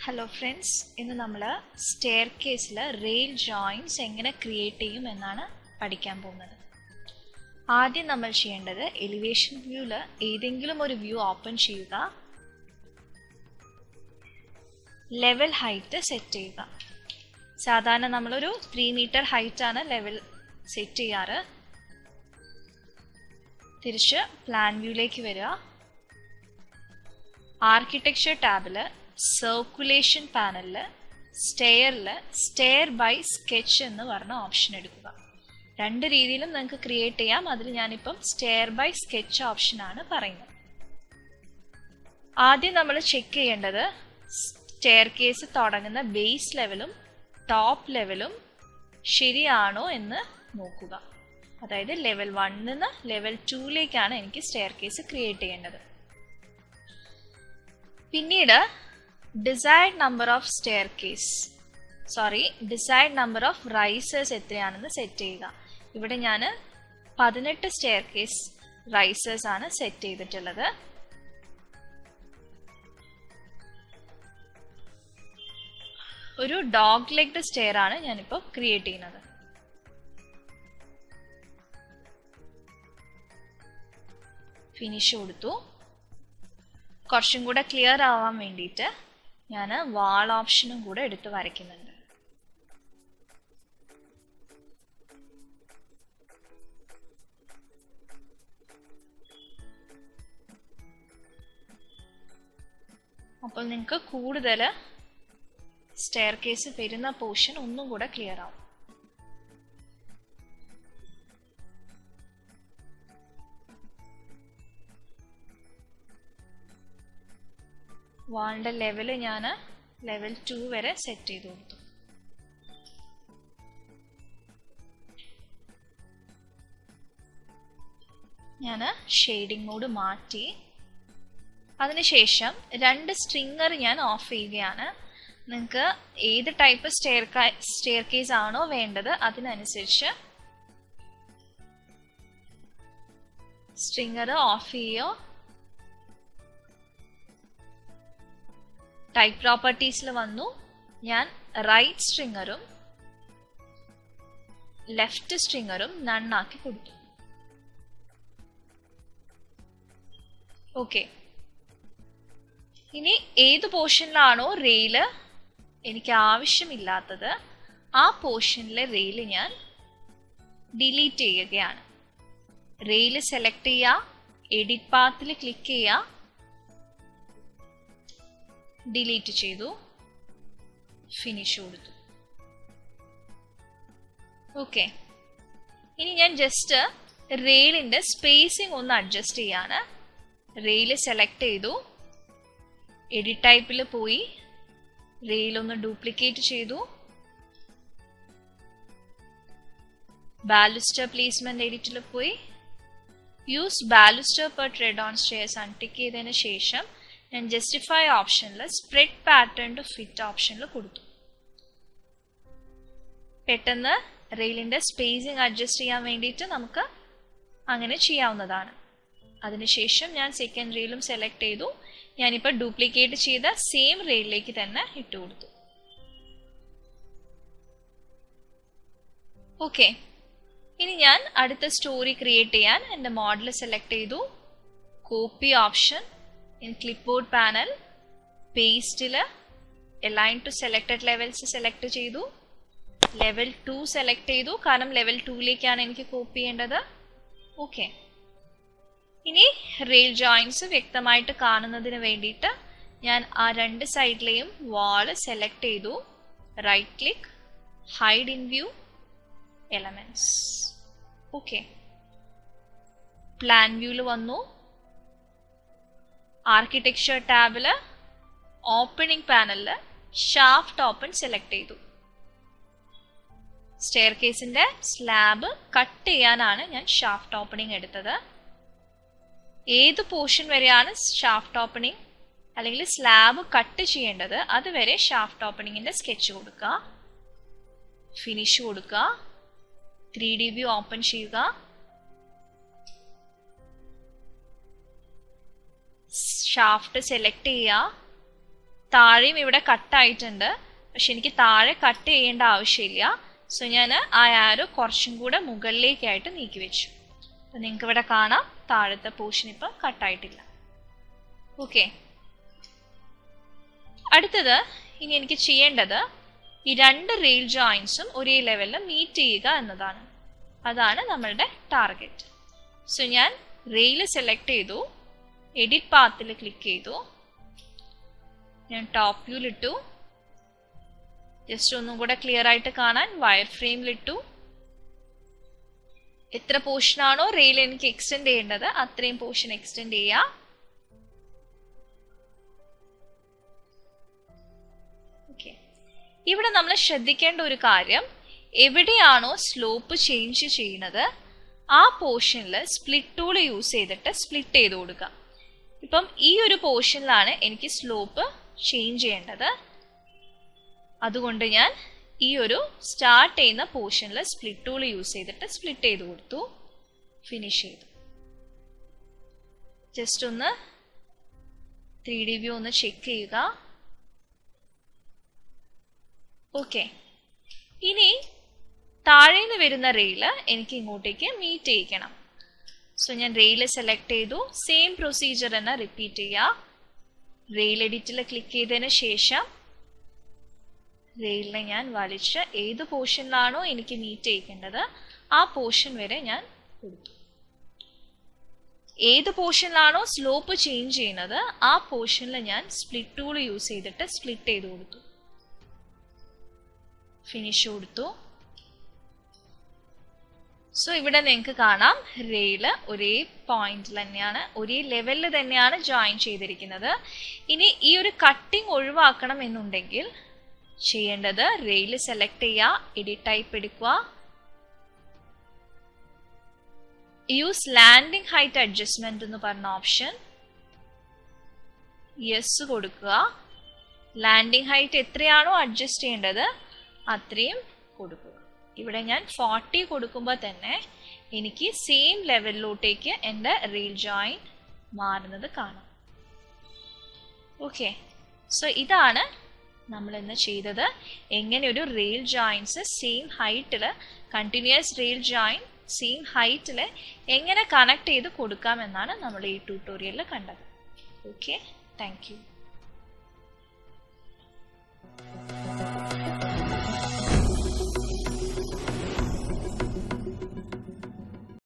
hello friends ഇന്ന് നമ്മൾ stair കേസിൽ റെയിൽ ജോയിൻസ് എങ്ങനെ ക്രിയേറ്റ് ചെയ്യും എന്നാണ് പഠിക്കാൻ പോകുന്നത് ആദ്യം നമ്മൾ ചെയ്യേണ്ടത് എലിവേഷൻ വ്യൂവിൽ ഏതെങ്കിലും ഒരു വ്യൂ ഓപ്പൺ ചെയ്യുക ലെവൽ ഹൈറ്റ് സെറ്റ് ചെയ്യുക സാധാരണ നമ്മളൊരു ത്രീ മീറ്റർ ഹൈറ്റാണ് ലെവൽ സെറ്റ് ചെയ്യാറ് തിരിച്ച് പ്ലാൻ വ്യൂയിലേക്ക് വരിക ആർക്കിടെക്ചർ ടാബിൽ സർക്കുലേഷൻ പാനലിൽ സ്റ്റെയറിൽ സ്റ്റെയർ ബൈ സ്കെച്ച് എന്ന് പറഞ്ഞ ഓപ്ഷൻ എടുക്കുക രണ്ട് രീതിയിലും നിങ്ങൾക്ക് ക്രിയേറ്റ് ചെയ്യാം അതിൽ ഞാനിപ്പം സ്റ്റെയർ ബൈ സ്കെച്ച് ഓപ്ഷനാണ് പറയുന്നത് ആദ്യം നമ്മൾ ചെക്ക് ചെയ്യേണ്ടത് സ്റ്റെയർ കേസ് തുടങ്ങുന്ന ബേസ് ലെവലും ടോപ്പ് ലെവലും ശരിയാണോ എന്ന് നോക്കുക അതായത് ലെവൽ വണ്ണിൽ നിന്ന് ലെവൽ ടൂയിലേക്കാണ് എനിക്ക് സ്റ്റെയർ കേസ് ക്രിയേറ്റ് ചെയ്യേണ്ടത് പിന്നീട് decide number of staircase sorry decide number of risers എത്രയാണെന്ന് സെറ്റ് ചെയ്യുക ഇവിടെ ഞാൻ പതിനെട്ട് സ്റ്റെയർ കേസ് റൈസേഴ്സ് ആണ് സെറ്റ് ചെയ്തിട്ടുള്ളത് ഒരു ഡോഗ് ലെഗ്ഡ് സ്റ്റെയർ ആണ് ഞാനിപ്പോൾ ക്രിയേറ്റ് ചെയ്യുന്നത് ഫിനിഷ് കൊടുത്തു കുറച്ചും കൂടെ ക്ലിയർ ആവാൻ വേണ്ടിയിട്ട് ഞാൻ വാൾ ഓപ്ഷനും കൂടെ എടുത്ത് വരയ്ക്കുന്നുണ്ട് അപ്പോൾ നിങ്ങൾക്ക് കൂടുതൽ സ്റ്റെയർ കേസ് വരുന്ന പോർഷൻ ഒന്നും കൂടെ ക്ലിയർ ആവും വാളിൻ്റെ ലെവൽ ഞാൻ ലെവൽ ടു വരെ സെറ്റ് ചെയ്ത് കൊടുത്തു ഞാൻ ഷെയ്ഡിങ് മോഡ് മാറ്റി അതിനുശേഷം രണ്ട് സ്ട്രിങ്ങർ ഞാൻ ഓഫ് ചെയ്യുകയാണ് നിങ്ങൾക്ക് ഏത് ടൈപ്പ് സ്റ്റെയർ സ്റ്റെയർ കേസ് ആണോ വേണ്ടത് അതിനനുസരിച്ച് സ്ട്രിങ്ങർ ഓഫ് ചെയ്യോ ടൈപ്പ് പ്രോപ്പർട്ടീസിൽ വന്നു ഞാൻ റൈറ്റ് സ്ട്രിങ്ങറും ലെഫ്റ്റ് സ്ട്രിങ്ങറും നണ്ണാക്കി കൊടുത്തു ഓക്കെ ഇനി ഏത് പോർഷനിലാണോ റെയില് എനിക്ക് ആവശ്യമില്ലാത്തത് ആ പോർഷനിലെ റെയില് ഞാൻ ഡിലീറ്റ് ചെയ്യുകയാണ് റെയില് സെലക്ട് ചെയ്യുക എഡിറ്റ് പാത്തിൽ ക്ലിക്ക് ചെയ്യുക ഡിലീറ്റ് ചെയ്തു ഫിനിഷ് കൊടുത്തു ഓക്കെ ഇനി ഞാൻ ജസ്റ്റ് റെയിലിൻ്റെ സ്പേസിംഗ് ഒന്ന് അഡ്ജസ്റ്റ് ചെയ്യാണ് റെയിൽ സെലക്ട് ചെയ്തു എഡിറ്റ് ടൈപ്പിൽ പോയി റെയിൽ ഒന്ന് ഡ്യൂപ്ലിക്കേറ്റ് ചെയ്തു ബാലുസ്റ്റർ പ്ലേസ്മെന്റ് എഡിറ്റിൽ പോയി use baluster per tread on stairs untick ചെയ്തതിന് ശേഷം ഞാൻ ജസ്റ്റിഫൈ ഓപ്ഷനിൽ സ്പ്രെഡ് പാറ്റേൺ ടു ഫിറ്റ് ഓപ്ഷനിൽ കൊടുത്തു പെട്ടെന്ന് റെയിലിൻ്റെ സ്പേസിങ് അഡ്ജസ്റ്റ് ചെയ്യാൻ വേണ്ടിയിട്ട് നമുക്ക് അങ്ങനെ ചെയ്യാവുന്നതാണ് അതിനുശേഷം ഞാൻ സെക്കൻഡ് റെയിലും സെലക്ട് ചെയ്തു ഞാനിപ്പോൾ ഡ്യൂപ്ലിക്കേറ്റ് ചെയ്ത സെയിം റെയിലിലേക്ക് തന്നെ ഇട്ട് കൊടുത്തു ഓക്കെ ഇനി ഞാൻ അടുത്ത സ്റ്റോറി ക്രിയേറ്റ് ചെയ്യാൻ എൻ്റെ മോഡൽ സെലക്ട് ചെയ്തു copy option in clipboard panel പേസ്റ്റിൽ align to selected levels select ചെയ്തു ലെവൽ ടു സെലക്ട് ചെയ്തു കാരണം ലെവൽ ടൂയിലേക്കാണ് എനിക്ക് കോപ്പി ചെയ്യേണ്ടത് ഓക്കെ ഇനി റെയിൽ ജോയിൻസ് വ്യക്തമായിട്ട് കാണുന്നതിന് വേണ്ടിയിട്ട് ഞാൻ ആ രണ്ട് സൈഡിലെയും വാള് സെലക്ട് ചെയ്തു right click hide in view elements okay plan വ്യൂവിൽ വന്നു ആർക്കിടെക്ചർ ടാബിൽ ഓപ്പണിംഗ് പാനലിൽ ഷാഫ്റ്റ് ഓപ്പൺ സെലക്ട് ചെയ്തു സ്റ്റെയർ കേസിന്റെ സ്ലാബ് കട്ട് ചെയ്യാനാണ് ഞാൻ ഷാഫ്റ്റ് ഓപ്പണിംഗ് എടുത്തത് ഏത് പോർഷൻ വരെയാണ് ഷാഫ്റ്റ് ഓപ്പണിംഗ് അല്ലെങ്കിൽ സ്ലാബ് കട്ട് ചെയ്യേണ്ടത് അതുവരെ ഷാഫ്റ്റ് ഓപ്പണിങ്ങിന്റെ സ്കെച്ച് കൊടുക്കുക ഫിനിഷ് കൊടുക്കുക ത്രീ ഡി വ്യൂ ഓപ്പൺ ചെയ്യുക ഷാഫ്റ്റ് സെലക്ട് ചെയ്യുക താഴെയും ഇവിടെ കട്ടായിട്ടുണ്ട് പക്ഷെ എനിക്ക് താഴെ കട്ട് ചെയ്യേണ്ട ആവശ്യമില്ല സോ ഞാൻ ആ ആരോ കുറച്ചും കൂടെ മുകളിലേക്കായിട്ട് നീക്കി വെച്ചു അപ്പം നിങ്ങൾക്ക് ഇവിടെ കാണാം താഴത്തെ പോർഷൻ ഇപ്പം കട്ടായിട്ടില്ല ഓക്കെ അടുത്തത് ഇനി എനിക്ക് ചെയ്യേണ്ടത് ഈ രണ്ട് റെയിൽ ജോയിൻസും ഒരേ ലെവലിൽ മീറ്റ് ചെയ്യുക എന്നതാണ് അതാണ് നമ്മളുടെ ടാർഗറ്റ് സോ ഞാൻ റെയിൽ സെലക്ട് ചെയ്തു എഡിറ്റ് പാത്തിൽ ക്ലിക്ക് ചെയ്തു ഞാൻ ടോപ്പ് വ്യൂലിട്ടു ജസ്റ്റ് ഒന്നും കൂടെ ക്ലിയർ ആയിട്ട് കാണാൻ വയർ ഫ്രെയിമിലിട്ടു എത്ര പോർഷനാണോ റെയിൽ എനിക്ക് എക്സ്റ്റെൻഡ് ചെയ്യേണ്ടത് അത്രയും പോർഷൻ എക്സ്റ്റെൻഡ് ചെയ്യാം ഓക്കെ ഇവിടെ നമ്മൾ ശ്രദ്ധിക്കേണ്ട ഒരു കാര്യം എവിടെയാണോ സ്ലോപ്പ് ചേഞ്ച് ചെയ്യുന്നത് ആ പോർഷനിൽ സ്പ്ലിറ്റ് ടൂൾ യൂസ് ചെയ്തിട്ട് സ്പ്ലിറ്റ് ചെയ്ത് കൊടുക്കുക ഇപ്പം ഈ ഒരു പോർഷനിലാണ് എനിക്ക് സ്ലോപ്പ് ചേഞ്ച് ചെയ്യേണ്ടത് അതുകൊണ്ട് ഞാൻ ഈ ഒരു സ്റ്റാർട്ട് ചെയ്യുന്ന പോർഷനിൽ സ്പ്ലിറ്റ് ടൂൾ യൂസ് ചെയ്തിട്ട് സ്പ്ലിറ്റ് ചെയ്ത് കൊടുത്തു ഫിനിഷ് ചെയ്തു ജസ്റ്റ് ഒന്ന് ത്രീ ഡി വ്യൂ ഒന്ന് ചെക്ക് ചെയ്യുക ഓക്കെ ഇനി താഴെ നിന്ന് വരുന്ന റെയില് എനിക്ക് ഇങ്ങോട്ടേക്ക് മീറ്റ് ചെയ്യിക്കണം സോ ഞാൻ റെയിൽ സെലക്ട് ചെയ്തു സെയിം പ്രൊസീജിയർ തന്നെ റിപ്പീറ്റ് ചെയ്യുക റെയിൽ എഡിറ്റിൽ ക്ലിക്ക് ചെയ്തതിന് ശേഷം റെയിലിനെ ഞാൻ വലിച്ച് ഏത് പോർഷനിലാണോ എനിക്ക് മീറ്റ് ചെയ്യിക്കേണ്ടത് ആ പോർഷൻ വരെ ഞാൻ കൊടുത്തു ഏത് പോർഷനിലാണോ സ്ലോപ്പ് ചേഞ്ച് ചെയ്യുന്നത് ആ പോർഷനിൽ ഞാൻ സ്പ്ലിറ്റ് ടൂൾ യൂസ് ചെയ്തിട്ട് സ്പ്ലിറ്റ് ചെയ്ത് കൊടുത്തു ഫിനിഷ് കൊടുത്തു സോ ഇവിടെ നിങ്ങൾക്ക് കാണാം റെയില് ഒരേ പോയിന്റിൽ തന്നെയാണ് ഒരേ ലെവലിൽ തന്നെയാണ് ജോയിൻ ചെയ്തിരിക്കുന്നത് ഇനി ഈ ഒരു കട്ടിങ് ഒഴിവാക്കണം എന്നുണ്ടെങ്കിൽ ചെയ്യേണ്ടത് റെയിൽ സെലക്ട് ചെയ്യുക എഡിറ്റ് ടൈപ്പ് എടുക്കുക യൂസ് ലാൻഡിംഗ് ഹൈറ്റ് അഡ്ജസ്റ്റ്മെന്റ് എന്ന് പറഞ്ഞ ഓപ്ഷൻ യെസ് കൊടുക്കുക ലാൻഡിംഗ് ഹൈറ്റ് എത്രയാണോ അഡ്ജസ്റ്റ് ചെയ്യേണ്ടത് അത്രയും കൊടുക്കുക ഇവിടെ ഞാൻ ഫോർട്ടി കൊടുക്കുമ്പോൾ തന്നെ എനിക്ക് സെയിം ലെവലിലോട്ടേക്ക് എൻ്റെ റെയിൽ ജോയിൻ മാറുന്നത് കാണാം ഓക്കെ സോ ഇതാണ് നമ്മൾ ഇന്ന് ചെയ്തത് എങ്ങനെ ഒരു റെയിൽ ജോയിൻസ് സെയിം ഹൈറ്റിൽ കണ്ടിന്യൂസ് റെയിൽ ജോയിൻ സെയിം ഹൈറ്റിൽ എങ്ങനെ കണക്ട് ചെയ്ത് കൊടുക്കാം എന്നാണ് നമ്മൾ ഈ ട്യൂട്ടോറിയലിൽ കണ്ടത് ഓക്കെ താങ്ക് യു